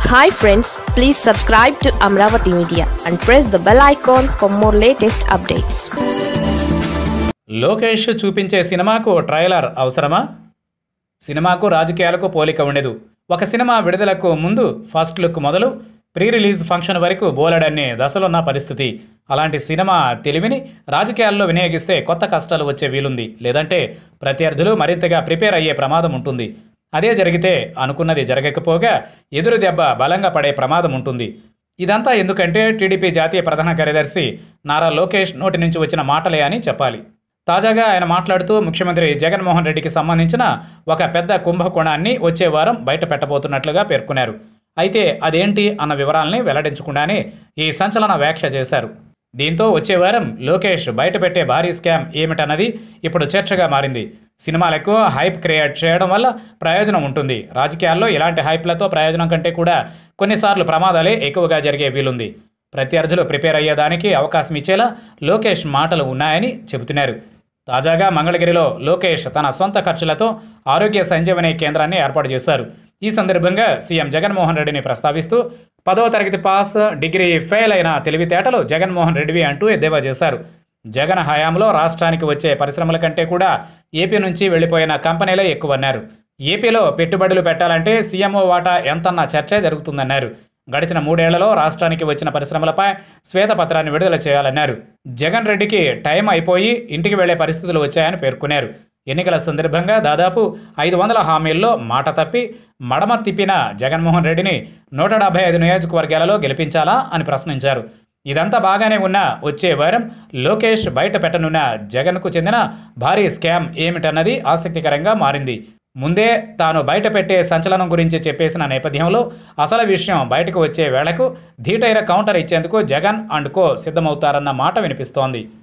hi friends please subscribe to Amaravati media and press the bell icon for more latest updates Lokesh చూపించే సినిమాకు trailer అవసరమా సినిమాకు రాజకీయాలకు పోలిక ఉండదు ఒక సినిమా విడుదలకు ముందు ఫస్ట్ లుక్ మొదలు ప్రీ రిలీజ్ ఫంక్షన్ వరకు బోలెడన్ని దశలున్న పరిస్థితి అలాంటి సినిమా తెలివిని రాజకీయాల్లో వినియోగిస్తే కొత్త కష్టాలు వచ్చే వీలుంది లేదంటే ప్రత్యర్థులు మరింతగా ప్రిపేర్ అయ్యే ప్రమాదం ఉంటుంది అదే జరిగితే అనుకున్నది జరగకపోగా ఎదురు దెబ్బ బలంగా పడే ప్రమాదం ఉంటుంది ఇదంతా ఎందుకంటే టీడీపీ జాతీయ ప్రధాన కార్యదర్శి నారా లోకేష్ నోటి నుంచి వచ్చిన మాటలే అని చెప్పాలి తాజాగా ఆయన మాట్లాడుతూ ముఖ్యమంత్రి జగన్మోహన్ రెడ్డికి సంబంధించిన ఒక పెద్ద కుంభకోణాన్ని వచ్చే వారం బయట పెట్టబోతున్నట్లుగా పేర్కొన్నారు అయితే అదేంటి అన్న వివరాల్ని వెల్లడించకుండానే ఈ సంచలన వ్యాఖ్య చేశారు దీంతో వచ్చే వారం లోకేష్ బయటపెట్టే భారీ స్కామ్ ఏమిటన్నది ఇప్పుడు చర్చగా మారింది సినిమాలకు హైప్ క్రియేట్ చేయడం వల్ల ప్రయోజనం ఉంటుంది రాజకీయాల్లో ఇలాంటి హైప్లతో ప్రయోజనం కంటే కూడా కొన్నిసార్లు ప్రమాదాలే ఎక్కువగా జరిగే వీలుంది ప్రత్యర్థులు ప్రిపేర్ అయ్యేదానికి అవకాశం ఇచ్చేలా లోకేష్ మాటలు ఉన్నాయని చెబుతున్నారు తాజాగా మంగళగిరిలో లోకేష్ తన సొంత ఖర్చులతో ఆరోగ్య సంజీవని కేంద్రాన్ని ఏర్పాటు చేశారు ఈ సందర్భంగా సీఎం జగన్మోహన్ రెడ్డిని ప్రస్తావిస్తూ పదో తరగతి పాస్ డిగ్రీ ఫెయిల్ అయిన తెలివితేటలు జగన్మోహన్ రెడ్డివి అంటూ ఎద్దేవా చేశారు జగన్ హయాంలో రాష్ట్రానికి వచ్చే పరిశ్రమల కంటే కూడా ఏపీ నుంచి వెళ్ళిపోయిన కంపెనీలే ఎక్కువన్నారు ఏపీలో పెట్టుబడులు పెట్టాలంటే సీఎంఓ వాటా ఎంతన్న చర్చ జరుగుతుందన్నారు గడిచిన మూడేళ్లలో రాష్ట్రానికి వచ్చిన పరిశ్రమలపై శ్వేతపత్రాన్ని విడుదల చేయాలన్నారు జగన్ రెడ్డికి టైం అయిపోయి ఇంటికి వెళ్లే పరిస్థితులు వచ్చాయని పేర్కొన్నారు ఎన్నికల సందర్భంగా దాదాపు ఐదు వందల హామీల్లో మాట తప్పి మడమ తిప్పిన జగన్మోహన్ రెడ్డిని నూట డెబ్బై ఐదు నియోజకవర్గాలలో గెలిపించాలా అని ప్రశ్నించారు ఇదంతా బాగానే ఉన్నా వచ్చే వారం లోకేష్ బయట పెట్టనున్న జగన్కు చెందిన భారీ స్కామ్ ఏమిటన్నది ఆసక్తికరంగా మారింది ముందే తాను బయట పెట్టే సంచలనం గురించి చెప్పేసిన నేపథ్యంలో అసలు విషయం బయటకు వచ్చే వేళకు ధీటైన కౌంటర్ ఇచ్చేందుకు జగన్ అండ్ కో సిద్ధమవుతారన్న మాట వినిపిస్తోంది